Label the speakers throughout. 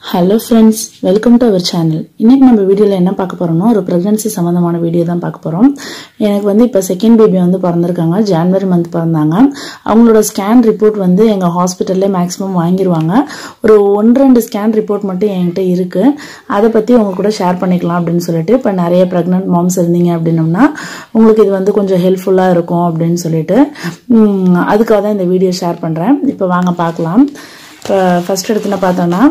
Speaker 1: hello friends welcome to our channel இன்னைக்கு நம்ம வீடியோவில் என்ன பார்க்க போறோம்னா ஒரு ப்ரெக்னன்சி சம்மந்தமான வீடியோ தான் பார்க்க போகிறோம் எனக்கு வந்து இப்போ செகண்ட் பேபி வந்து பிறந்திருக்காங்க ஜான்வரி மந்த் பிறந்தாங்க அவங்களோட ஸ்கேன் ரிப்போர்ட் வந்து எங்கள் ஹாஸ்பிட்டல்லே மேக்ஸிமம் வாங்கிடுவாங்க ஒரு ஒன்று ரெண்டு ஸ்கேன் ரிப்போர்ட் மட்டும் என்கிட்ட இருக்குது அதை பற்றி உங்க கூட ஷேர் பண்ணிக்கலாம் அப்படின்னு சொல்லிட்டு இப்போ நிறைய ப்ரெக்னென்ட் மாம்ஸ் இருந்தீங்க அப்படின்னம்னா உங்களுக்கு இது வந்து கொஞ்சம் ஹெல்ப்ஃபுல்லாக இருக்கும் அப்படின்னு சொல்லிட்டு உம், அதுக்காக தான் இந்த வீடியோ ஷேர் பண்ணுறேன் இப்போ வாங்க பார்க்கலாம் இப்போ ஃபர்ஸ்ட் எடுத்துன்னு பார்த்தோன்னா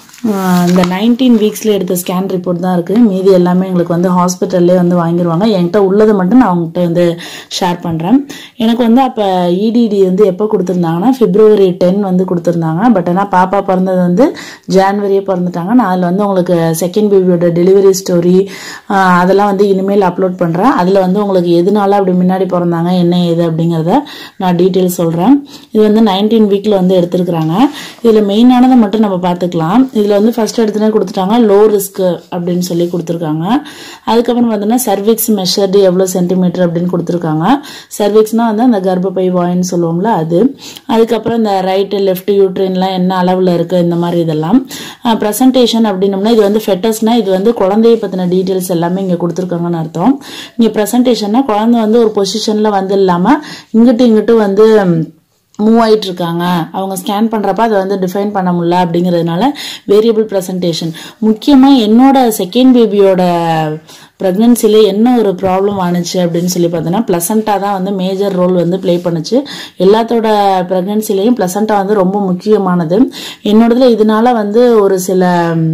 Speaker 1: ஆஹ் இந்த நைன்டீன் வீக்ஸில் எடுத்த ஸ்கேன் ரிப்போர்ட் தான் இருக்குது மீதி எல்லாமே எங்களுக்கு வந்து ஹாஸ்பிட்டல்லே வந்து வாங்கிடுவாங்க என்கிட்ட உள்ளதை மட்டும் நான் அவங்ககிட்ட வந்து ஷேர் பண்ணுறேன் எனக்கு வந்து அப்போ இடிடி வந்து எப்போ கொடுத்துருந்தாங்கன்னா பிப்ரவரி டென் வந்து கொடுத்துருந்தாங்க பட் ஆனால் பாப்பா பிறந்தது வந்து ஜான்வரியே பிறந்துட்டாங்க நான் அதில் வந்து உங்களுக்கு செகண்ட் பேபியோட டெலிவரி ஸ்டோரி அதெல்லாம் வந்து இனிமேல் அப்லோட் பண்ணுறேன் அதில் வந்து உங்களுக்கு எதனால அப்படி முன்னாடி பிறந்தாங்க என்ன ஏது அப்படிங்கிறத நான் டீட்டெயில் சொல்கிறேன் இது வந்து நைன்டீன் வீக்கில் வந்து எடுத்திருக்கிறாங்க இதில் மெயினானதை மட்டும் நம்ம பார்த்துக்கலாம் இதில் வந்து ஃபர்ஸ்ட் எடுத்துனே கொடுத்துட்டாங்க லோ ரிஸ்க் அப்படின்னு சொல்லி கொடுத்துருக்காங்க அதுக்கப்புறம் பார்த்தீங்கன்னா சர்விக்ஸ் மெஷர்டு எவ்வளோ சென்டிமீட்டர் அப்படின்னு கொடுத்துருக்காங்க சர்விக்ஸ்னால் வந்து அந்த கர்ப்பப்பை வாயின்னு சொல்லுவோம்ல அது அதுக்கப்புறம் இந்த ரைட்டு லெஃப்ட் யூட்ரின்லாம் என்ன அளவில் இருக்குது இந்த மாதிரி இதெல்லாம் ப்ரெசன்டேஷன் அப்படின்னம்னா இது வந்து ஃபெட்டஸ்னா இது வந்து குழந்தைய பற்றின டீட்டெயில்ஸ் எல்லாமே இங்கே கொடுத்துருக்காங்கன்னு அர்த்தம் இங்கே ப்ரெசன்டேஷன்னா குழந்தை வந்து ஒரு பொசிஷனில் வந்து இல்லாமல் இங்கிட்டு இங்கிட்டு வந்து மூவ் ஆயிட்டு இருக்காங்க அவங்க ஸ்கேன் பண்றப்ப அதை வந்து டிஃபைன் பண்ண முடியல அப்படிங்கிறதுனால வேரியபிள் ப்ரெசன்டேஷன் முக்கியமாக என்னோட செகண்ட் பேபியோட ப்ரெக்னன்சில என்ன ஒரு ப்ராப்ளம் ஆனுச்சு அப்படின்னு சொல்லி பார்த்தோன்னா பிளசண்டா தான் வந்து மேஜர் ரோல் வந்து ப்ளே பண்ணுச்சு எல்லாத்தோட ப்ரெக்னன்சிலையும் பிளசண்டா வந்து ரொம்ப முக்கியமானது என்னோடதுல இதனால வந்து ஒரு சில ம்,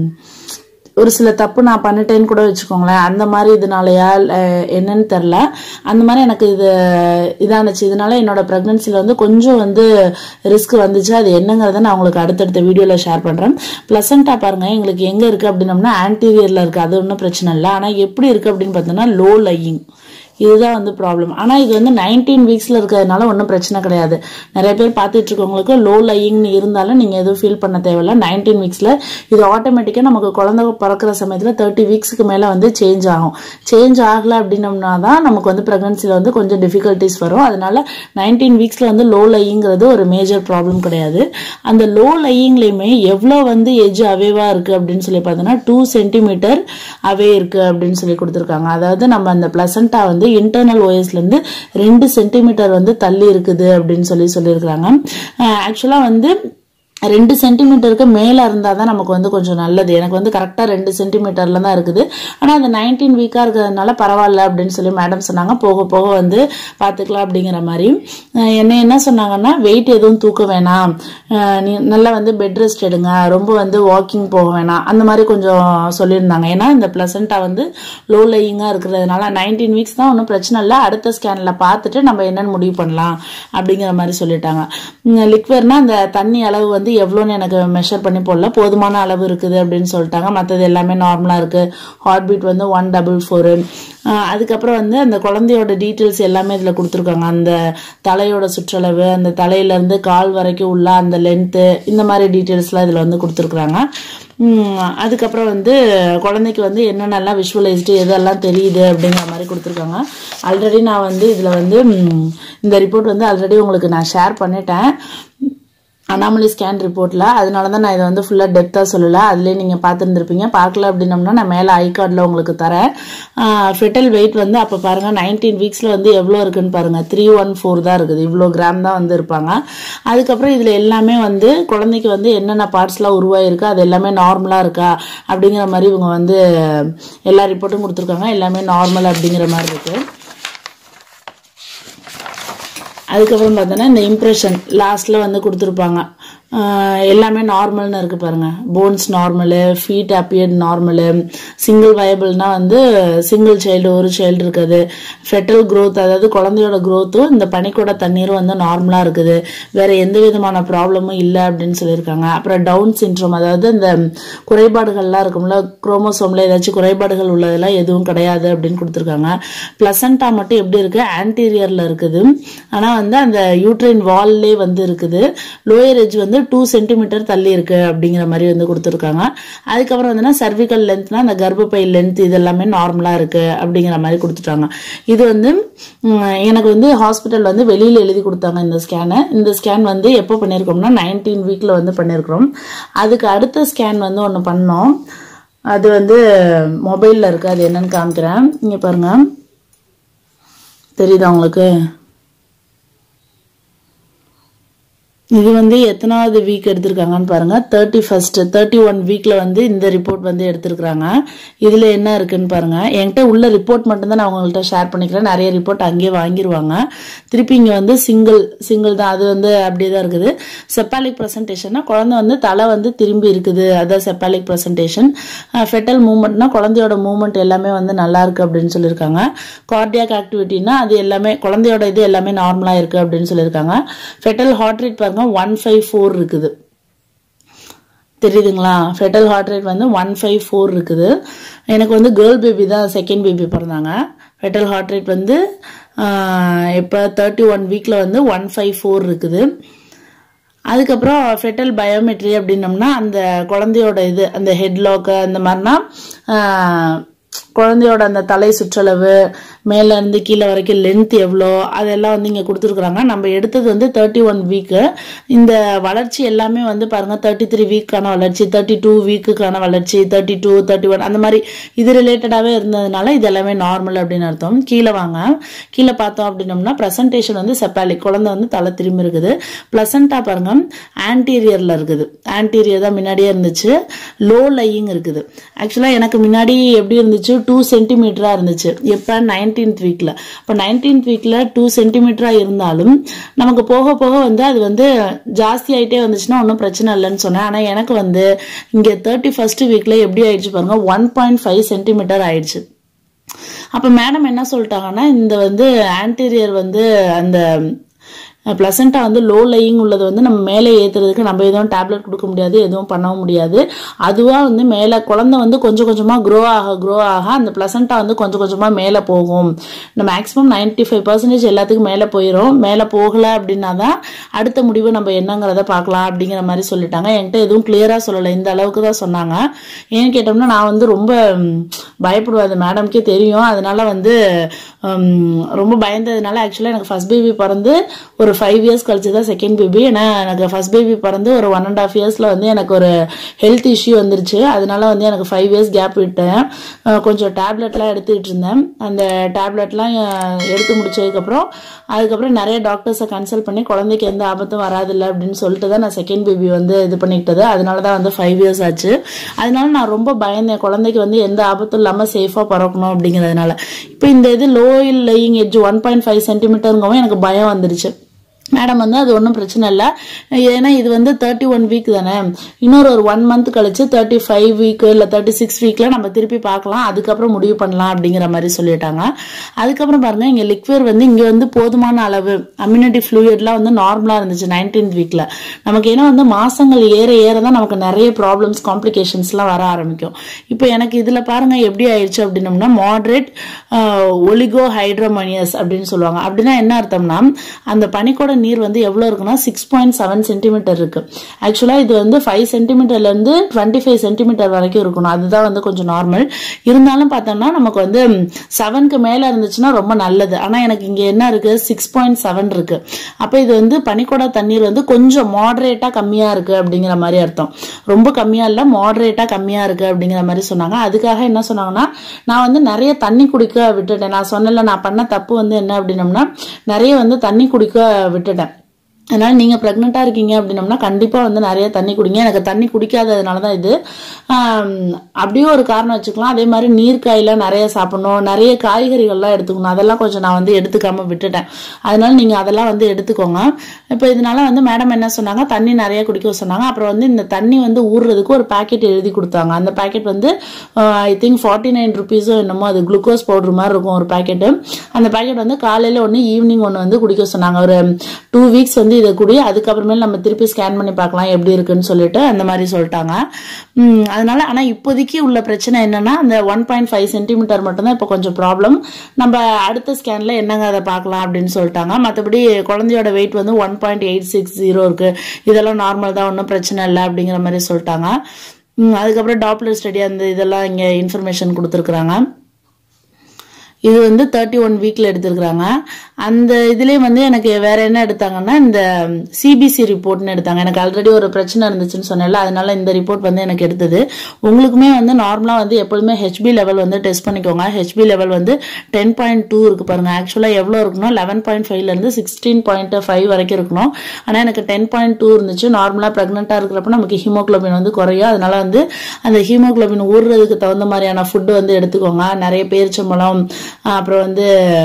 Speaker 1: ஒரு சில தப்பு நான் பண்ணிட்டேன்னு கூட வச்சுக்கோங்களேன் அந்த மாதிரி இதனாலயா அஹ், என்னன்னு தெரில அந்த மாதிரி எனக்கு இது இதானுச்சு இதனால என்னோட ப்ரெக்னன்சியில் வந்து கொஞ்சம் வந்து ரிஸ்க் வந்துச்சு அது என்னங்கிறத நான் உங்களுக்கு அடுத்தடுத்த வீடியோவில் ஷேர் பண்ணுறேன் ப்ளசண்ட்டாக பாருங்க எங்களுக்கு எங்கே இருக்குது அப்படின்னம்னா ஆன்டீரியரில் இருக்குது அது ஒன்றும் பிரச்சனை இல்லை ஆனால் எப்படி இருக்குது அப்படின்னு பார்த்தோன்னா லோ லையிங் இதுதான் வந்து ப்ராப்ளம் ஆனால் இது வந்து நைன்டீன் வீக்ஸில் இருக்கிறதுனால ஒன்றும் பிரச்சனை கிடையாது நிறைய பேர் பார்த்துட்டு இருக்கவங்களுக்கு லோ லையிங்னு இருந்தாலும் நீங்கள் எதுவும் ஃபீல் பண்ண தேவையில்ல நைன்டீன் வீக்ஸில் இது ஆட்டோமேட்டிக்காக நமக்கு குழந்தை பிறக்கிற சமயத்தில் தேர்ட்டி வீக்ஸுக்கு மேலே வந்து சேஞ்ச் ஆகும் சேஞ்ச் ஆகலை அப்படின்னம்னா தான் நமக்கு வந்து ப்ரெக்னன்சியில் வந்து கொஞ்சம் டிஃபிகல்ட்டிஸ் வரும் அதனால நைன்டீன் வீக்ஸில் வந்து லோ லையிங்கிறது ஒரு மேஜர் ப்ராப்ளம் கிடையாது அந்த லோ லையிங்லேயுமே எவ்வளோ வந்து எஜ் அவேவாக இருக்குது அப்படின்னு சொல்லி பார்த்தோன்னா டூ சென்டிமீட்டர் அவே இருக்குது அப்படின்னு சொல்லி கொடுத்துருக்காங்க அதாவது நம்ம அந்த பிளசண்டா வந்து இன்டர்னல் ஓஎஸ்லேருந்து ரெண்டு சென்டிமீட்டர் வந்து தள்ளி இருக்குது அப்படின்னு சொல்லி சொல்லியிருக்கிறாங்க ஆக்சுவலாக வந்து ரெண்டு சென்டிமீட்டருக்கு மேலே இருந்தால் தான் நமக்கு வந்து கொஞ்சம் நல்லது எனக்கு வந்து கரெக்டாக ரெண்டு சென்டிமீட்டரில் தான் இருக்குது ஆனால் அது நைன்டீன் வீக்காக இருக்கிறதுனால பரவாயில்ல அப்படின்னு சொல்லி மேடம் சொன்னாங்க போக போக வந்து பார்த்துக்கலாம் அப்படிங்கிற மாதிரி அஹ் என்ன என்ன சொன்னாங்கன்னா வெயிட் எதுவும் தூக்க வேணாம் அஹ் நீ நல்லா வந்து பெட் ரெஸ்ட் எடுங்க ரொம்ப வந்து வாக்கிங் போக வேணாம் அந்த மாதிரி கொஞ்சம் சொல்லியிருந்தாங்க ஏன்னா இந்த பிளசண்டா வந்து லோ லையிங்காக இருக்கிறதுனால நைன்டீன் வீக்ஸ் தான் ஒன்றும் பிரச்சனை இல்லை அடுத்த ஸ்கேனில் பார்த்துட்டு நம்ம என்னன்னு முடிவு பண்ணலாம் அப்படிங்கிற மாதிரி சொல்லிட்டாங்க லிக்வர்னா அந்த தண்ணி அளவு வந்து எவ்வளோன்னு எனக்கு மெஷர் பண்ணி போடல போதுமான அளவு இருக்குது அப்படின்னு சொல்லிட்டாங்க மற்றது எல்லாமே நார்மலாக இருக்குது ஹார்ட் பீட் வந்து ஒன் டபுள் ஃபோரு அதுக்கப்புறம் வந்து அந்த குழந்தையோட டீட்டெயில்ஸ் எல்லாமே இதில் கொடுத்துருக்காங்க அந்த தலையோட சுற்றளவு அந்த தலையிலேருந்து கால் வரைக்கும் உள்ள அந்த லென்த்து இந்த மாதிரி டீட்டெயில்ஸ்லாம் இதில் வந்து கொடுத்துருக்குறாங்க உம், அதுக்கப்புறம் வந்து குழந்தைக்கு வந்து என்னென்னலாம் விஷுவலைஸ்டு எதெல்லாம் தெரியுது அப்படிங்கிற மாதிரி கொடுத்துருக்காங்க ஆல்ரெடி நான் வந்து இதில் வந்து உம், இந்த ரிப்போர்ட் வந்து ஆல்ரெடி உங்களுக்கு நான் ஷேர் பண்ணிட்டேன் அனாமலி ஸ்கேன் ரிப்போர்ட்டில் அதனால தான் நான் இதை வந்து ஃபுல்லாக டெப்த்தாக சொல்லலை அதுலேயே நீங்கள் பார்த்துருந்துருப்பீங்க பார்க்கல அப்படின்னம்னா நான் மேலே ஐ கார்டில் உங்களுக்கு தரேன் ஃபெட்டல் வெயிட் வந்து அப்போ பாருங்கள் நைன்டீன் வீக்ஸில் வந்து எவ்வளோ இருக்குன்னு பாருங்கள் த்ரீ ஒன் ஃபோர் தான் இருக்குது இவ்வளோ கிராம் தான் வந்து இருப்பாங்க அதுக்கப்புறம் இதில் எல்லாமே வந்து குழந்தைக்கு வந்து என்னென்ன பார்ட்ஸ்லாம் உருவாயிருக்கு அது எல்லாமே நார்மலாக இருக்கா அப்படிங்கிற மாதிரி இவங்க வந்து எல்லா ரிப்போர்ட்டும் கொடுத்துருக்காங்க எல்லாமே நார்மல் அப்படிங்கிற மாதிரி இருக்குது அதுக்கப்புறம் பார்த்தோன்னா இந்த இம்ப்ரெஷன் லாஸ்ட்ல வந்து கொடுத்துருப்பாங்க ஆஹ் எல்லாமே நார்மல்னு இருக்கு பாருங்க bones normal feet appeared normal single வயபிள்னா வந்து சிங்கிள் சைல்டு ஒரு சைல்டு இருக்குது ஃபெட்டல் growth அதாவது குழந்தையோட growthம் இந்த பனிக்கூட தண்ணீரும் வந்து நார்மலாக இருக்குது வேற எந்த விதமான ப்ராப்ளமும் இல்லை அப்படின்னு சொல்லியிருக்காங்க அப்புறம் டவுன் சின்ட்ரோம் அதாவது இந்த குறைபாடுகள்லாம் இருக்கும்ல குரோமோசோம்ல ஏதாச்சும் குறைபாடுகள் உள்ளதெல்லாம் எதுவும் கிடையாது அப்படின்னு கொடுத்துருக்காங்க பிளசண்டா மட்டும் எப்படி இருக்கு ஆன்டீரியர்ல இருக்குது ஆனா வந்து அந்த யூட்ரைன் வால்லே வந்து இருக்குது லோயர் எஜ் வந்து வந்து டூ சென்டிமீட்டர் தள்ளி இருக்கு அப்படிங்கிற மாதிரி வந்து கொடுத்துருக்காங்க அதுக்கப்புறம் வந்துன்னா சர்விக்கல் லென்த்னா அந்த கர்ப்பப்பை லென்த் இது எல்லாமே நார்மலா இருக்கு அப்படிங்கிற மாதிரி கொடுத்துட்டாங்க இது வந்து ம், எனக்கு வந்து ஹாஸ்பிட்டல் வந்து வெளியில எழுதி கொடுத்தாங்க இந்த ஸ்கேனை இந்த ஸ்கேன் வந்து எப்போ பண்ணியிருக்கோம்னா நைன்டீன் வீக்ல வந்து பண்ணியிருக்கிறோம் அதுக்கு அடுத்த ஸ்கேன் வந்து ஒன்று பண்ணோம் அது வந்து மொபைலில் இருக்கு அது என்னன்னு காமிக்கிறேன் இங்கே பாருங்க தெரியுதா உங்களுக்கு இது வந்து எத்தனாவது வீக் எடுத்திருக்காங்கன்னு பாருங்க தேர்ட்டி ஃபர்ஸ்ட் தேர்ட்டி ஒன் வீக்ல வந்து இந்த ரிப்போர்ட் வந்து எடுத்திருக்காங்க இதுல என்ன இருக்குன்னு பாருங்க என்கிட்ட உள்ள ரிப்போர்ட் மட்டும்தான் நான் உங்கள்கிட்ட ஷேர் பண்ணிக்கிறேன் நிறைய ரிப்போர்ட் அங்கேயே வாங்கிருவாங்க திருப்பி இங்க வந்து சிங்கிள் சிங்கிள் தான் அது வந்து அப்படியே தான் இருக்குது செப்பாலிக் ப்ரெசன்டேஷன்னா குழந்தை வந்து தலை வந்து திரும்பி இருக்குது அதான் செப்பாலிக் ப்ரெசன்டேஷன் ஃபெட்டல் மூவ்மெண்ட்னா குழந்தையோட மூவ்மெண்ட் எல்லாமே வந்து நல்லா இருக்கு அப்படின்னு சொல்லியிருக்காங்க கார்டியாக் ஆக்டிவிட்டினா அது எல்லாமே குழந்தையோட இது எல்லாமே நார்மலா இருக்கு அப்படின்னு சொல்லியிருக்காங்க ஃபெட்டல் ஹார்ட் ரேட் பாருங்க ஒன் ஃபைவ் ஃபோர் இருக்குது தெரியுதுங்களா ஃபெட்டல் ஹார்ட் ரேட் வந்து ஒன் ஃபைவ் ஃபோர் இருக்குது எனக்கு வந்து கேர்ள் பேபி தான் செகண்ட் பேபி பிறந்தாங்க ஃபெட்டல் ஹார்ட் ரேட் வந்து இப்போ தேர்ட்டி ஒன் வீக்கில் வந்து ஒன் ஃபைவ் ஃபோர் இருக்குது அதுக்கப்புறம் ஃபெட்டல் பயோமெட்ரி அப்படின்னம்னா அந்த குழந்தையோட இது அந்த ஹெட்லாக்கு அந்த மாதிரினா ஆஹ், குழந்தையோட அந்த தலை சுற்றளவு மேல இருந்து கீழே வரைக்கும் லென்த் எவ்வளோ அதெல்லாம் வந்து இங்கே கொடுத்துருக்குறாங்க நம்ம எடுத்தது வந்து தேர்ட்டி ஒன் வீக்கு இந்த வளர்ச்சி எல்லாமே வந்து பாருங்க தேர்ட்டி த்ரீ வீக்கான வளர்ச்சி தேர்ட்டி டூ வீக்குக்கான வளர்ச்சி தேர்ட்டி டூ தேர்ட்டி ஒன் அந்த மாதிரி இது ரிலேட்டடாகவே இருந்ததுனால இது எல்லாமே நார்மல் அப்படின்னு அர்த்தம் கீழே வாங்க கீழே பார்த்தோம் அப்படின்னம்னா ப்ரெசன்டேஷன் வந்து செப்பாலிக் குழந்தை வந்து தலை திரும்பி இருக்குது பிளசண்டா பாருங்க ஆன்டீரியர்ல இருக்குது ஆன்டீரியர் தான் முன்னாடியே இருந்துச்சு லோ லையிங் இருக்குது ஆக்சுவலா எனக்கு முன்னாடி எப்படி இருந்துச்சு டூ சென்டிமீட்டரா இருந்துச்சு எப்ப நைன்டீன்த் வீக்ல இப்போ நைன்டீன்த் வீக்ல டூ சென்டிமீட்டரா இருந்தாலும் நமக்கு போக போக வந்து அது வந்து ஜாஸ்தி ஆயிட்டே வந்துச்சுன்னா ஒன்றும் பிரச்சனை இல்லைன்னு சொன்னேன் ஆனா எனக்கு வந்து இங்க தேர்ட்டி ஃபர்ஸ்ட் வீக்ல எப்படி ஆயிடுச்சு பாருங்க ஒன் பாயிண்ட் ஃபைவ் சென்டிமீட்டர் ஆயிடுச்சு அப்ப மேடம் என்ன சொல்லிட்டாங்கன்னா இந்த வந்து ஆன்டீரியர் வந்து அந்த பிளசண்டா வந்து லோ லையிங் உள்ளது வந்து நம்ம மேலே ஏத்துறதுக்கு நம்ம எதுவும் டேப்லெட் கொடுக்க முடியாது எதுவும் பண்ணவும் முடியாது அதுவா வந்து மேலே குழந்தை வந்து கொஞ்சம் கொஞ்சமா க்ரோ ஆக க்ரோ ஆக அந்த பிளசண்டா வந்து கொஞ்சம் கொஞ்சமா மேலே போகும் இந்த மேக்ஸிமம் நைன்டி ஃபைவ் பர்சன்டேஜ் எல்லாத்துக்கும் மேலே போயிடும் மேலே போகல அப்படின்னா தான் அடுத்த முடிவு நம்ம என்னங்கிறத பார்க்கலாம் அப்படிங்கிற மாதிரி சொல்லிட்டாங்க என்கிட்ட எதுவும் கிளியரா சொல்லலை இந்த அளவுக்கு தான் சொன்னாங்க ஏன்னு கேட்டோம்னா நான் வந்து ரொம்ப ம், பயப்படுவேன் அது மேடம்க்கே தெரியும் அதனால வந்து ம், ரொம்ப பயந்ததுனால ஆக்சுவலாக எனக்கு ஃபர்ஸ்ட் பேபி பிறந்து ஒரு ஃபைவ் இயர்ஸ் கழிச்சு தான் செகண்ட் பேபி ஏன்னா எனக்கு ஃபர்ஸ்ட் பேபி பிறந்து ஒரு ஒன் அண்ட் ஆஃப் இயர்ஸ்ல வந்து எனக்கு ஒரு ஹெல்த் இஷ்யூ வந்துருச்சு அதனால வந்து எனக்கு ஃபைவ் இயர்ஸ் கேப் விட்டேன் அஹ் கொஞ்சம் டேப்லெட்லாம் எடுத்துக்கிட்டு இருந்தேன் அந்த டேப்லெட்லாம் அஹ், எடுத்து முடிச்சதுக்கப்புறம் அதுக்கப்புறம் நிறைய டாக்டர்ஸை கன்சல்ட் பண்ணி குழந்தைக்கு எந்த ஆபத்தும் வராதில்ல அப்படின்னு சொல்லிட்டு தான் நான் செகண்ட் பேபி வந்து இது பண்ணிக்கிட்டது அதனால தான் வந்து ஃபைவ் இயர்ஸ் ஆச்சு அதனால நான் ரொம்ப பயந்தேன் குழந்தைக்கு வந்து எந்த ஆபத்தும் இல்லாமல் சேஃபாக பிறக்கணும் அப்படிங்கிறதுனால இப்போ இந்த இது low lying edge one point five சென்டிமீட்டருங்கவும் எனக்கு பயம் வந்துருச்சு மேடம் வந்து அது ஒன்றும் பிரச்சனை இல்லை ஏன்னா இது வந்து தேர்ட்டி ஒன் வீக் தானே இன்னொரு ஒரு ஒன் மந்த் கழிச்சு தேர்ட்டி ஃபைவ் வீக் இல்லை தேர்ட்டி சிக்ஸ் வீக்ல நம்ம திருப்பி பார்க்கலாம் அதுக்கப்புறம் முடிவு பண்ணலாம் அப்படிங்கிற மாதிரி சொல்லிட்டாங்க அதுக்கப்புறம் பாருங்க இங்க லிக்விட் வந்து இங்க வந்து போதுமான அளவு அம்யூனிட்டி ஃப்ளூயிட்லாம் வந்து நார்மலா இருந்துச்சு நைன்டீன்த் வீக்ல நமக்கு ஏன்னா வந்து மாசங்கள் ஏற ஏற தான் நமக்கு நிறைய ப்ராப்ளம்ஸ் காம்ப்ளிகேஷன்ஸ்லாம் வர ஆரம்பிக்கும் இப்போ எனக்கு இதுல பாருங்க எப்படி ஆயிடுச்சு அப்படின்னம்னா மாடரேட் ஒலிகோ ஹைட்ரோமனியஸ் அப்படின்னு சொல்லுவாங்க அப்படின்னா என்ன அர்த்தம்னா அந்த பனிக்கூட நீர் வந்து எவ்வளவு இருக்குன்னா சிக்ஸ் பாயிண்ட் செவன் சென்டிமீட்டர் இருக்கு ஆக்சுவலா இது வந்து ஃபைவ் சென்டிமீட்டர்ல இருந்து டுவெண்ட்டி ஃபைவ் சென்டிமீட்டர் வரைக்கும் இருக்கணும் அதுதான் வந்து கொஞ்சம் நார்மல் இருந்தாலும் பார்த்தோம்னா நமக்கு வந்து செவனுக்கு மேல இருந்துச்சுன்னா ரொம்ப நல்லது ஆனா எனக்கு இங்க என்ன இருக்கு சிக்ஸ் பாயிண்ட் செவன் இருக்கு அப்ப இது வந்து பனிக்கூட தண்ணீர் வந்து கொஞ்சம் மாடரேட்டா கம்மியா இருக்கு அப்படிங்கிற மாதிரி அர்த்தம் ரொம்ப கம்மியா இல்ல மாடரேட்டா கம்மியா இருக்கு அப்படிங்கிற மாதிரி சொன்னாங்க அதுக்காக என்ன சொன்னாங்கன்னா நான் வந்து நிறைய தண்ணி குடிக்க விட்டுட்டேன் நான் சொன்னல நான் பண்ண தப்பு வந்து என்ன அப்படின்னம்னா நிறைய வந்து தண்ணி குடிக்க விட்டுட்டேன் அதனால நீங்க பிரெக்னெண்டா இருக்கீங்க அப்படின்னம்னா கண்டிப்பா வந்து நிறைய தண்ணி குடிங்க எனக்கு தண்ணி குடிக்காததுனால தான் இது ஆம், அப்படியே ஒரு காரணம் வச்சுக்கலாம் அதே மாதிரி நீர்க்காயெல்லாம் நிறைய சாப்பிடணும் நிறைய காய்கறிகள்லாம் எடுத்துக்கணும் அதெல்லாம் கொஞ்சம் நான் வந்து எடுத்துக்காம விட்டுட்டேன் அதனால நீங்க அதெல்லாம் வந்து எடுத்துக்கோங்க இப்போ இதனால வந்து மேடம் என்ன சொன்னாங்க தண்ணி நிறைய குடிக்க சொன்னாங்க அப்புறம் வந்து இந்த தண்ணி வந்து ஊறுறதுக்கு ஒரு பாக்கெட் எழுதி கொடுத்தாங்க அந்த பாக்கெட் வந்து ஐ திங்க் ஃபார்ட்டி நைன் ருபீஸோ என்னமோ அது குளுக்கோஸ் பவுடர் மாதிரி இருக்கும் ஒரு பாக்கெட்டு அந்த பாக்கெட் வந்து காலையில ஒன்று ஈவினிங் ஒன்று வந்து குடிக்க சொன்னாங்க ஒரு டூ வீக்ஸ் வந்து இதை குடி அதுக்கப்புறமேல் நம்ம திருப்பி ஸ்கேன் பண்ணி பார்க்கலாம் எப்படி இருக்குன்னு சொல்லிட்டு அந்த மாதிரி சொல்லிட்டாங்க உம், அதனால ஆனால் இப்போதைக்கு உள்ள பிரச்சனை என்னன்னா அந்த ஒன் பாயிண்ட் ஃபைவ் சென்டிமீட்டர் மட்டும்தான் இப்போ கொஞ்சம் ப்ராப்ளம் நம்ம அடுத்த ஸ்கேன்ல என்னங்க அதை பார்க்கலாம் அப்படின்னு சொல்லிட்டாங்க மற்றபடி குழந்தையோட வெயிட் வந்து one point eight six zero இருக்கு இதெல்லாம் நார்மல் தான் ஒன்றும் பிரச்சனை இல்லை அப்படிங்கிற மாதிரி சொல்லிட்டாங்க உம், அதுக்கப்புறம் டாப்லர் ஸ்டடி அந்த இதெல்லாம் இங்கே இன்ஃபர்மேஷன் கொடுத்துருக்குறாங்க இது வந்து தேர்ட்டி ஒன் வீக்கில் எடுத்திருக்கிறாங்க அந்த இதுலேயே வந்து எனக்கு வேற என்ன எடுத்தாங்கன்னா இந்த சிபிசி ரிப்போர்ட்னு எடுத்தாங்க எனக்கு ஆல்ரெடி ஒரு பிரச்சனை இருந்துச்சுன்னு சொன்னேன்ல அதனால இந்த ரிப்போர்ட் வந்து எனக்கு எடுத்தது உங்களுக்குமே வந்து நார்மலாக வந்து எப்பொழுதுமே ஹெச்பி லெவல் வந்து டெஸ்ட் பண்ணிக்கோங்க ஹெச்பி லெவல் வந்து டென் பாயிண்ட் டூ இருக்கு பாருங்க ஆக்சுவலாக எவ்வளோ இருக்கணும் லெவன் பாயிண்ட் ஃபைவ்லேருந்து சிக்ஸ்டீன் பாயிண்ட் ஃபைவ் வரைக்கும் இருக்கணும் ஆனால் எனக்கு டென் பாயிண்ட் டூ இருந்துச்சு நார்மலாக ப்ரெக்னெண்ட்டாக இருக்கிறப்ப நமக்கு ஹீமோகுளோபின் வந்து குறையும் அதனால வந்து அந்த ஹீமோகுளோபின் ஊறுறதுக்கு தகுந்த மாதிரியான ஃபுட்டு வந்து எடுத்துக்கோங்க நிறைய பேரிச்சம்பழம் ஆஹ் அப்புறம் வந்து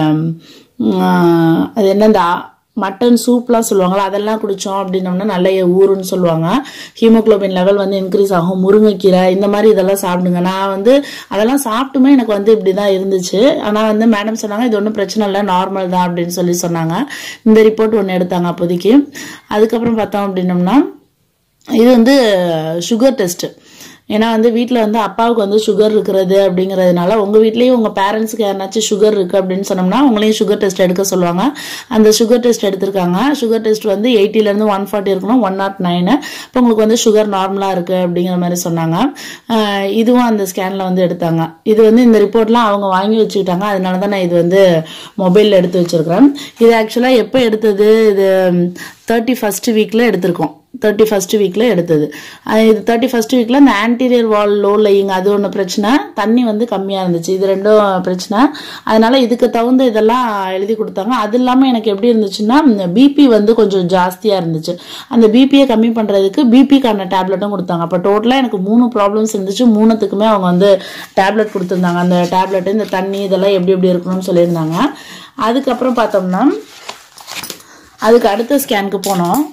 Speaker 1: ஆஹ் அது என்ன இந்த ஆ- மட்டன் சூப்லாம் சொல்லுவாங்களா அதெல்லாம் குடித்தோம் அப்படின்னோம்னா நல்ல ஊறுன்னு சொல்லுவாங்க ஹீமோகுளோபின் லெவல் வந்து இன்க்ரீஸ் ஆகும் முருங்கைக்கீரை இந்த மாதிரி இதெல்லாம் சாப்பிடுங்க நான் வந்து அதெல்லாம் சாப்பிட்டுமே எனக்கு வந்து இப்படி தான் இருந்துச்சு ஆனால் வந்து மேடம் சொன்னாங்க இது ஒன்றும் பிரச்சனை இல்லை நார்மல் தான் அப்படின்னு சொல்லி சொன்னாங்க இந்த ரிப்போர்ட் ஒன்று எடுத்தாங்க அப்போதைக்கு அதுக்கப்புறம் பார்த்தோம் அப்படின்னோம்னா இது வந்து சுகர் டெஸ்ட் ஏன்னா வந்து வீட்டில் வந்து அப்பாவுக்கு வந்து சுகர் இருக்கிறது அப்படிங்கிறதுனால உங்கள் வீட்லேயும் உங்கள் பேரண்ட்ஸுக்கு யாருனாச்சும் சுகர் இருக்குது அப்படின்னு சொன்னோம்னா உங்களையும் சுகர் டெஸ்ட் எடுக்க சொல்லுவாங்க அந்த சுகர் டெஸ்ட் எடுத்திருக்காங்க சுகர் டெஸ்ட் வந்து 80 ல இருந்து ஒன் ஃபார்ட்டி இருக்கணும் ஒன் நாட் நைனு இப்போ உங்களுக்கு வந்து சுகர் நார்மலாக இருக்குது அப்படிங்கிற மாதிரி சொன்னாங்க ஆஹ் இதுவும் அந்த ஸ்கேனில் வந்து எடுத்தாங்க இது வந்து இந்த ரிப்போர்ட்லாம் அவங்க வாங்கி வச்சுக்கிட்டாங்க அதனால தான் நான் இது வந்து மொபைலில் எடுத்து வச்சிருக்கிறேன் இது ஆக்சுவலாக எப்போ எடுத்தது இது தேர்ட்டி ஃபர்ஸ்ட் வீக்கில் எடுத்திருக்கோம் தேர்ட்டி ஃபர்ஸ்ட் வீக்கில் எடுத்தது அஹ் இது தேர்ட்டி ஃபர்ஸ்ட் வீக்கில் இந்த ஆன்டீரியர் வால் லோ லையிங் அது ஒன்று பிரச்சனை தண்ணி வந்து கம்மியாக இருந்துச்சு இது ரெண்டும் பிரச்சனை அதனால இதுக்கு தகுந்த இதெல்லாம் எழுதி கொடுத்தாங்க அது இல்லாமல் எனக்கு எப்படி இருந்துச்சுன்னா பிபி வந்து கொஞ்சம் ஜாஸ்தியாக இருந்துச்சு அந்த பிபியை கம்மி பண்ணுறதுக்கு பிபிக்கான டேப்லெட்டும் கொடுத்தாங்க அப்போ டோட்டலாக எனக்கு மூணு ப்ராப்ளம்ஸ் இருந்துச்சு மூணுத்துக்குமே அவங்க வந்து டேப்லெட் கொடுத்துருந்தாங்க அந்த டேப்லெட் இந்த தண்ணி இதெல்லாம் எப்படி எப்படி இருக்கணும்னு சொல்லியிருந்தாங்க அதுக்கப்புறம் பார்த்தோம்னா அதுக்கு அடுத்த ஸ்கேனுக்கு போனோம்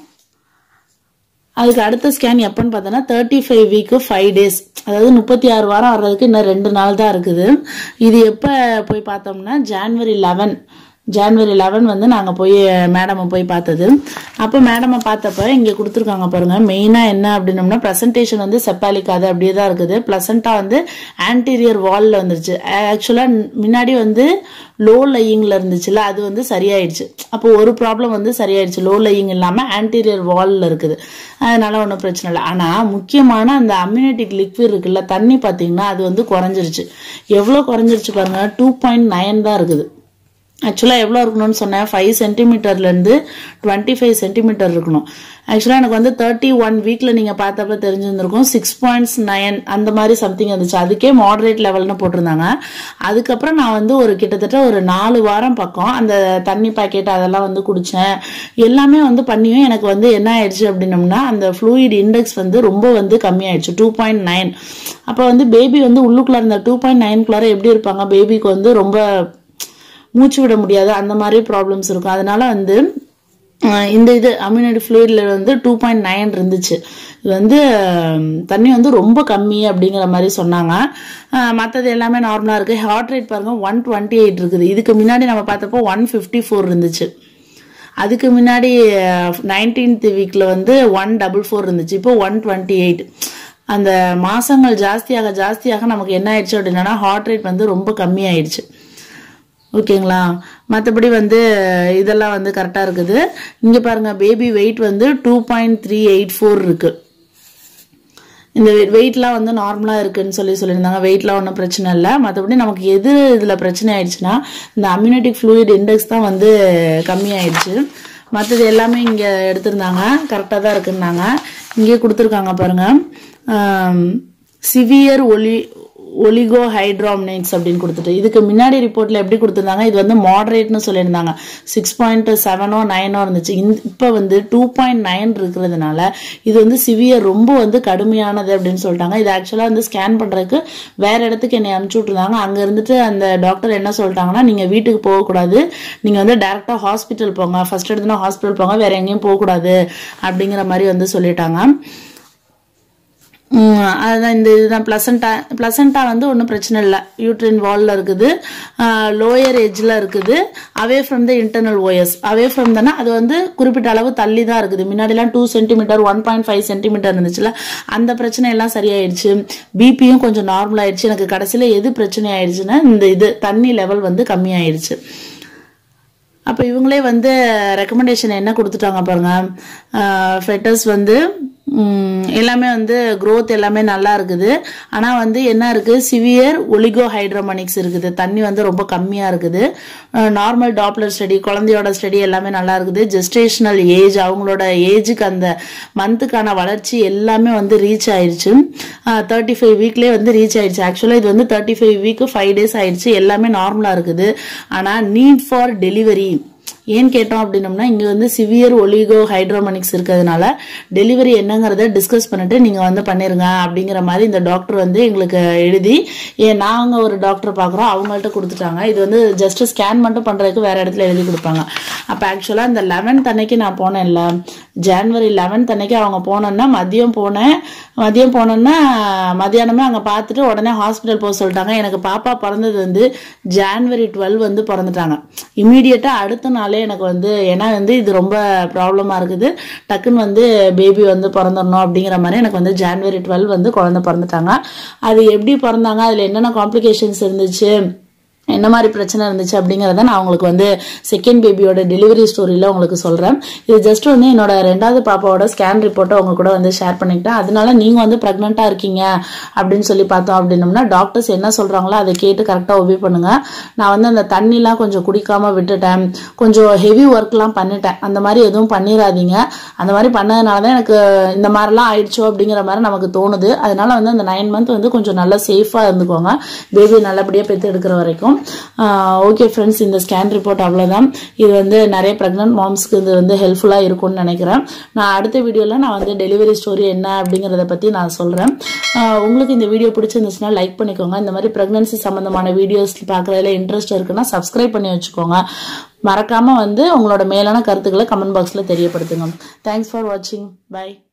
Speaker 1: அதுக்கு அடுத்த ஸ்கேன் எப்போன்னு பார்த்தோன்னா thirty five week five days அதாவது முப்பத்தி ஆறு வாரம் வர்றதுக்கு இன்னும் ரெண்டு நாள் தான் இருக்குது இது எப்போ போய் பார்த்தோம்னா ஜான்வரி லெவன் ஜான்வரி லெவன் வந்து நாங்கள் போய் மேடமை போய் பார்த்தது அப்போ மேடமை பார்த்தப்ப இங்கே கொடுத்துருக்காங்க பாருங்க மெயினாக என்ன அப்படின்னோம்னா ப்ரெசன்டேஷன் வந்து செப்பாலிக் அது அப்படியே தான் இருக்குது ப்ளசண்ட்டாக வந்து ஆன்டீரியர் வாலில் வந்துருச்சு ஆக்சுவலாக முன்னாடி வந்து லோ லையிங்கில் இருந்துச்சுல அது வந்து சரியாயிடுச்சு அப்போ ஒரு ப்ராப்ளம் வந்து சரியாயிடுச்சு லோ லையிங் இல்லாமல் ஆன்டீரியர் வாலில் இருக்குது அதனால ஒன்றும் பிரச்சனை இல்லை ஆனால் முக்கியமான அந்த அம்யூனிட்டிக் லிக்விட் இருக்குல்ல தண்ணி பார்த்தீங்கன்னா அது வந்து குறைஞ்சிருச்சு எவ்வளோ குறைஞ்சிருச்சு பாருங்க டூ பாயிண்ட் நைன் தான் இருக்குது ஆக்சுவலாக எவ்வளோ இருக்கணும்னு சொன்னேன் ஃபைவ் சென்டிமீட்டர்லேருந்து டுவெண்ட்டி ஃபைவ் சென்டிமீட்டர் இருக்கணும் ஆக்சுவலாக எனக்கு வந்து தேர்ட்டி ஒன் வீக்கில் நீங்கள் பார்த்தப்ப தெரிஞ்சிருந்திருக்கும் சிக்ஸ் பாயிண்ட்ஸ் நைன் அந்த மாதிரி சம்திங் இருந்துச்சு அதுக்கே மாடரேட் லெவல்னு போட்டிருந்தாங்க அதுக்கப்புறம் நான் வந்து ஒரு கிட்டத்தட்ட ஒரு நாலு வாரம் பக்கம் அந்த தண்ணி பாக்கெட் அதெல்லாம் வந்து குடித்தேன் எல்லாமே வந்து பண்ணியும் எனக்கு வந்து என்ன ஆயிடுச்சு அப்படின்னம்னா அந்த ஃப்ளூயிட் இண்டெக்ஸ் வந்து ரொம்ப வந்து கம்மியாயிடுச்சு டூ பாயிண்ட் நைன் அப்போ வந்து பேபி வந்து உள்ளுக்குள்ள இருந்த டூ பாயிண்ட் நைன்குள்ளார எப்படி இருப்பாங்க பேபிக்கு வந்து ரொம்ப மூச்சு விட முடியாது அந்த மாதிரி ப்ராப்ளம்ஸ் இருக்கும் அதனால வந்து அஹ் இந்த இது அம்யூனிட்டி ஃப்ளூயிட்ல வந்து டூ பாயிண்ட் நைன் இருந்துச்சு இது வந்து அஹ், தண்ணி வந்து ரொம்ப கம்மி அப்படிங்கிற மாதிரி சொன்னாங்க மற்றது எல்லாமே நார்மலாக இருக்கு ஹார்ட் ரேட் பாருங்க ஒன் டுவெண்ட்டி எயிட் இருக்குது இதுக்கு முன்னாடி நம்ம பார்த்தப்போ ஒன் ஃபிஃப்டி ஃபோர் இருந்துச்சு அதுக்கு முன்னாடி நைன்டீன்த் வீக்கில் வந்து ஒன் டபுள் ஃபோர் இருந்துச்சு இப்போ ஒன் டுவெண்ட்டி எயிட் அந்த மாசங்கள் ஜாஸ்தியாக ஜாஸ்தியாக நமக்கு என்ன ஆயிடுச்சு அப்படின்னா ஹார்ட் ரேட் வந்து ரொம்ப கம்மியாயிடுச்சு ஓகேங்களா மற்றபடி வந்து இதெல்லாம் வந்து கரெக்டாக இருக்குது இங்கே பாருங்க பேபி வெயிட் வந்து two point three eight four இருக்கு இந்த வெயிட்லாம் வந்து நார்மலாக இருக்குன்னு சொல்லி சொல்லியிருந்தாங்க வெயிட்லாம் ஒன்றும் பிரச்சனை இல்லை மற்றபடி நமக்கு எது இதில் பிரச்சனை ஆயிடுச்சுன்னா இந்த அம்யூனிட்டிக் ஃப்ளூயிட் இண்டெக்ஸ் தான் வந்து கம்மியாயிடுச்சு மற்றது எல்லாமே இங்கே எடுத்திருந்தாங்க கரெக்டாக தான் இருக்குன்னாங்க இங்கே கொடுத்துருக்காங்க பாருங்க சிவியர் ஒலி ஒலிகோ ஹைட்ராம்னேட்ஸ் அப்படின்னு கொடுத்துட்டு இதுக்கு முன்னாடி ரிப்போர்ட்ல எப்படி கொடுத்துருந்தாங்க இது வந்து மாடரேட்னு சொல்லியிருந்தாங்க சிக்ஸ் பாயிண்ட் செவனோ நைனோ இருந்துச்சு இப்போ வந்து டூ பாயிண்ட் நைன் இருக்கிறதுனால இது வந்து சிவியர் ரொம்ப வந்து கடுமையானது அப்படின்னு சொல்லிட்டாங்க இது ஆக்சுவலாக வந்து ஸ்கேன் பண்ணுறதுக்கு வேற இடத்துக்கு என்னை அனுப்பிச்சு விட்ருந்தாங்க அங்கே இருந்துட்டு அந்த டாக்டர் என்ன சொல்லிட்டாங்கன்னா நீங்கள் வீட்டுக்கு போகக்கூடாது நீங்கள் வந்து டேரெக்டாக ஹாஸ்பிட்டல் போங்க ஃபர்ஸ்ட் எடுத்துனா ஹாஸ்பிட்டல் போங்க வேற எங்கேயும் போகக்கூடாது அப்படிங்கிற மாதிரி வந்து சொல்லிட்டாங்க உம், அதுதான் இந்த இதுதான் பிளசண்டா பிளசண்டா வந்து ஒன்றும் பிரச்சனை இல்லை யூட்ரின் வால்ல இருக்குது லோயர் எஜ்ல இருக்குது away from the internal os away from தானே அது வந்து குறிப்பிட்ட அளவு தள்ளி தான் இருக்குது முன்னாடிலாம் two centimetre one point five centimetre இருந்துச்சுல அந்த பிரச்சனை எல்லாம் சரியாயிடுச்சு பிபியும் கொஞ்சம் நார்மல் ஆயிடுச்சு எனக்கு கடைசியில் எது பிரச்சனை ஆயிடுச்சுன்னா இந்த இது தண்ணி லெவல் வந்து கம்மியாயிடுச்சு அப்போ இவங்களே வந்து ரெக்கமெண்டேஷன் என்ன கொடுத்துட்டாங்க பாருங்க ஃபெட்டஸ் வந்து ம், எல்லாமே வந்து growth எல்லாமே நல்லா இருக்குது ஆனால் வந்து என்ன இருக்குது சிவியர் ஒலிகோ ஹைட்ரோமனிக்ஸ் இருக்குது தண்ணி வந்து ரொம்ப கம்மியாக இருக்குது நார்மல் டாப்லர் ஸ்டடி குழந்தையோட ஸ்டடி எல்லாமே நல்லா இருக்குது ஜெஸ்டேஷனல் ஏஜ் அவங்களோட ஏஜுக்கு அந்த மந்த்துக்கான வளர்ச்சி எல்லாமே வந்து ரீச் ஆயிடுச்சு தேர்ட்டி ஃபைவ் வீக்லேயே வந்து ரீச் ஆயிடுச்சு ஆக்சுவலாக இது வந்து thirty five week five days ஆயிடுச்சு எல்லாமே நார்மலாக இருக்குது ஆனால் நீட் ஃபார் டெலிவரி ஏன் கேட்டோம் அப்படின்னம்னா இங்க வந்து சிவியர் ஒலிகோ ஹைட்ரோமனிக்ஸ் இருக்கிறதுனால டெலிவரி என்னங்கிறத டிஸ்கஸ் பண்ணிட்டு நீங்க வந்து பண்ணிருங்க அப்படிங்கிற மாதிரி இந்த டாக்டர் வந்து எங்களுக்கு எழுதி ஏன் நாங்க ஒரு டாக்டர் பாக்குறோம் அவங்கள்ட்ட கொடுத்துட்டாங்க இது வந்து ஜஸ்ட் ஸ்கேன் மட்டும் பண்றதுக்கு வேற இடத்துல எழுதி கொடுப்பாங்க அப்ப ஆக்சுவலா இந்த லெவன்த் அன்னைக்கு நான் போனேன்ல ஜான்வரி லெவன்த் அன்னைக்கு அவங்க போனோன்னா மதியம் போனேன் மதியம் போனோன்னா மதியானமே அங்க பார்த்துட்டு உடனே ஹாஸ்பிட்டல் போக சொல்லிட்டாங்க எனக்கு பாப்பா பிறந்தது வந்து ஜான்வரி டுவெல் வந்து பிறந்துட்டாங்க இம்மீடியட்டா அடுத்த நாளே எனக்கு வந்து ஏன்னா வந்து இது ரொம்ப ப்ராப்ளமா இருக்குது டக்குன்னு வந்து பேபி வந்து பிறந்துடணும் அப்படிங்கிற மாதிரி எனக்கு வந்து ஜான்வரி டுவெல் வந்து குழந்தை பிறந்துட்டாங்க அது எப்படி பிறந்தாங்க அதுல என்னென்ன காம்ப்ளிகேஷன்ஸ் இருந்துச்சு என்ன மாதிரி பிரச்சனை இருந்துச்சு அப்படிங்கறத நான் உங்களுக்கு வந்து செகண்ட் பேபியோட டெலிவரி ஸ்டோரியில உங்களுக்கு சொல்றேன் இது ஜஸ்ட் வந்து என்னோட ரெண்டாவது பாப்பாவோட ஸ்கேன் ரிப்போர்ட்டை உங்க கூட வந்து ஷேர் பண்ணிக்கிட்டேன் அதனால நீங்க வந்து பிரெக்னெண்டா இருக்கீங்க அப்படின்னு சொல்லி பார்த்தோம் அப்படின்னம்னா டாக்டர்ஸ் என்ன சொல்றாங்களோ அதை கேட்டு கரெக்டா ஒபே பண்ணுங்க நான் வந்து அந்த தண்ணிலாம் கொஞ்சம் குடிக்காம விட்டுட்டேன் கொஞ்சம் ஹெவி ஒர்க்லாம் பண்ணிட்டேன் அந்த மாதிரி எதுவும் பண்ணிடாதீங்க அந்த மாதிரி பண்ணதுனால தான் எனக்கு இந்த மாதிரிலாம் ஆயிடுச்சோ அப்படிங்கிற மாதிரி நமக்கு தோணுது அதனால வந்து அந்த நைன் மந்த் வந்து கொஞ்சம் நல்லா சேஃபா இருந்துக்கோங்க பேபி நல்லபடியா பெற்று எடுக்கிற வரைக்கும் ஓகே ஃப்ரெண்ட்ஸ் இந்த ஸ்கேன் ரிப்போர்ட் அவ்வளவுதான் இது வந்து நிறைய ப்ரெக்னென்ட் மாம்ஸ்க்கு இது வந்து ஹெல்ப்ஃபுல்லா இருக்கும்னு நினைக்கிறேன் நான் அடுத்த வீடியோல நான் வந்து டெலிவரி ஸ்டோரி என்ன அப்படிங்கறத பத்தி நான் சொல்றேன் ஆஹ் உங்களுக்கு இந்த வீடியோ பிடிச்சிருந்துச்சுன்னா லைக் பண்ணிக்கோங்க இந்த மாதிரி பிரெக்னன்சி சம்பந்தமான வீடியோஸ் பார்க்கறதுல இன்ட்ரெஸ்ட் இருக்குன்னா சப்ஸ்கிரைப் பண்ணி வச்சுக்கோங்க மறக்காம வந்து உங்களோட மேலான கருத்துக்களை கமெண்ட் பாக்ஸ்ல தெரியப்படுத்துங்க தேங்க்ஸ் ஃபார் வாட்சிங் பை